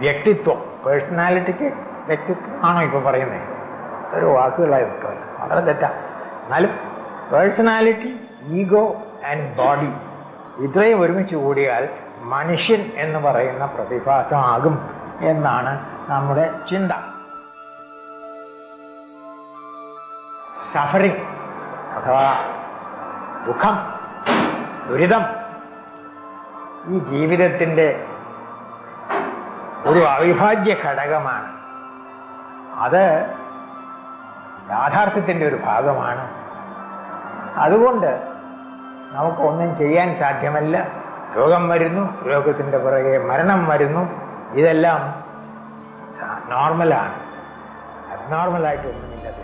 വ്യക്തിത്വം പേഴ്സണാലിറ്റിക്ക് വ്യക്തിത്വം ആണോ ഇപ്പൊ പറയുന്നത് ഒരു വാക്കുകളായി വെക്കുക വളരെ തെറ്റാ എന്നാലും പേഴ്സണാലിറ്റി ഈഗോ ആൻഡ് ബോഡി ഇത്രയും ഒരുമിച്ച് കൂടിയാൽ മനുഷ്യൻ എന്ന് പറയുന്ന പ്രതിഭാസമാകും എന്നാണ് നമ്മുടെ ചിന്ത സഫറിങ് അഥവാ ദുഃഖം ദുരിതം ഈ ജീവിതത്തിൻ്റെ ഒരു അവിഭാജ്യ ഘടകമാണ് അത് യാഥാർത്ഥ്യത്തിൻ്റെ ഒരു ഭാഗമാണ് അതുകൊണ്ട് നമുക്കൊന്നും ചെയ്യാൻ സാധ്യമല്ല രോഗം വരുന്നു രോഗത്തിൻ്റെ പുറകെ മരണം വരുന്നു ഇതെല്ലാം നോർമലാണ് അബ്നോർമലായിട്ടൊന്നുമില്ലത്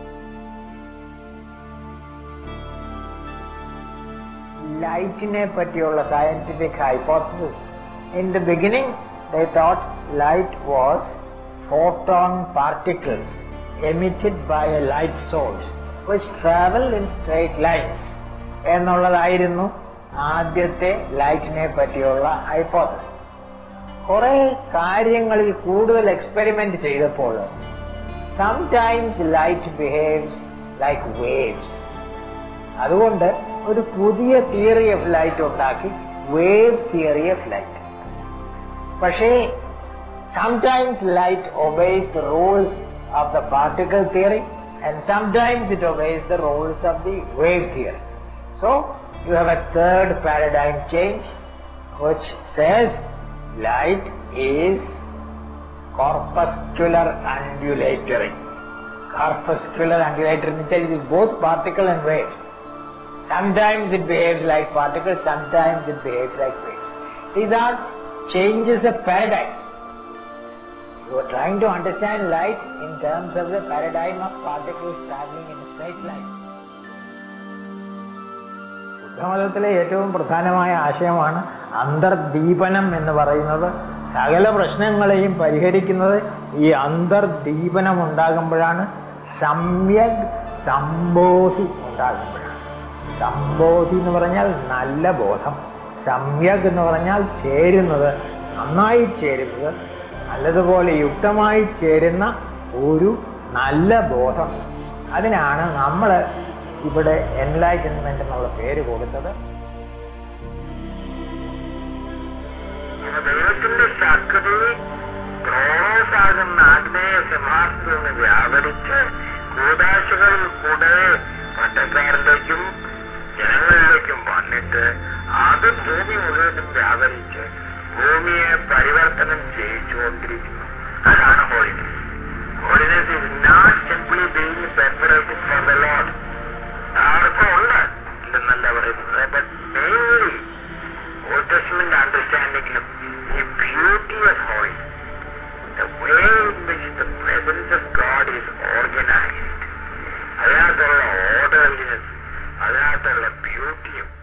ലൈറ്റിനെ പറ്റിയുള്ള scientific hypothesis in the beginning they thought light was photon particles emitted by a light source which travel in straight lines എന്നുള്ളതായിരുന്നു ആദ്യത്തെ ലൈറ്റിനെ പറ്റിയുള്ള ഹൈപ്പോസിസ് കുറെ കാര്യങ്ങളിൽ കൂടുതൽ എക്സ്പെരിമെന്റ് ചെയ്തപ്പോൾ sometimes light behaves like waves അതുകൊണ്ട് ഒരു പുതിയ തിയറി ഓഫ് ലൈറ്റ് ഉണ്ടാക്കി വേവ് തിയറി ഓഫ് ലൈറ്റ് പക്ഷേ sometimes light obeys the rules of the particle theory and sometimes it obeys the rules of the wave theory so you have a third paradigm change which says light is corpuscular undulatory. Corpuscular undulatory means it is both particle and wave. Sometimes it behaves like particles, sometimes it behaves like waves. These are changes of paradigm. You are trying to understand light in terms of the paradigm of particles traveling in a straight line. ബുദ്ധമതത്തിലെ ഏറ്റവും പ്രധാനമായ ആശയമാണ് അന്തർദീപനം എന്ന് പറയുന്നത് സകല പ്രശ്നങ്ങളെയും പരിഹരിക്കുന്നത് ഈ അന്തർദീപനം ഉണ്ടാകുമ്പോഴാണ് സമ്യക് സംബോധി ഉണ്ടാകുമ്പോഴാണ് സംബോധി എന്ന് പറഞ്ഞാൽ നല്ല ബോധം സമ്യക് എന്ന് പറഞ്ഞാൽ ചേരുന്നത് നന്നായി ചേരുന്നത് നല്ലതുപോലെ യുക്തമായി ചേരുന്ന ഒരു നല്ല ബോധം അതിനാണ് നമ്മൾ ഇവിടെ എൻലൈറ്റൻമെന്റ് എന്നുള്ള പേര് കൊടുത്തത് ദൈവത്തിന്റെ ശക്തി ക്രോണോസ് ആകുന്ന ആഗ്നേയ സിംഹാസനത്തിൽ നിന്ന് വ്യാപരിച്ച് കൂതാശകളിൽ കൂടെ പട്ടക്കാരിലേക്കും ജനങ്ങളിലേക്കും വന്നിട്ട് അത് ഭൂമി മുഴുവനും വ്യാപരിച്ച് ഭൂമിയെ പരിവർത്തനം ചെയ്യിച്ചുകൊണ്ടിരിക്കുന്നു അതാണ് holiness holiness is not simply being separated from the lord ആർക്കും ഉണ്ട് ഇല്ലെന്നല്ല പറയുന്നത് but mainly Old Testament understanding of the beauty of holiness, the way in which the presence of God is organized, അതിനകത്തുള്ള ഓർഡർലിനെസ് അതിനകത്തുള്ള ബ്യൂട്ടിയും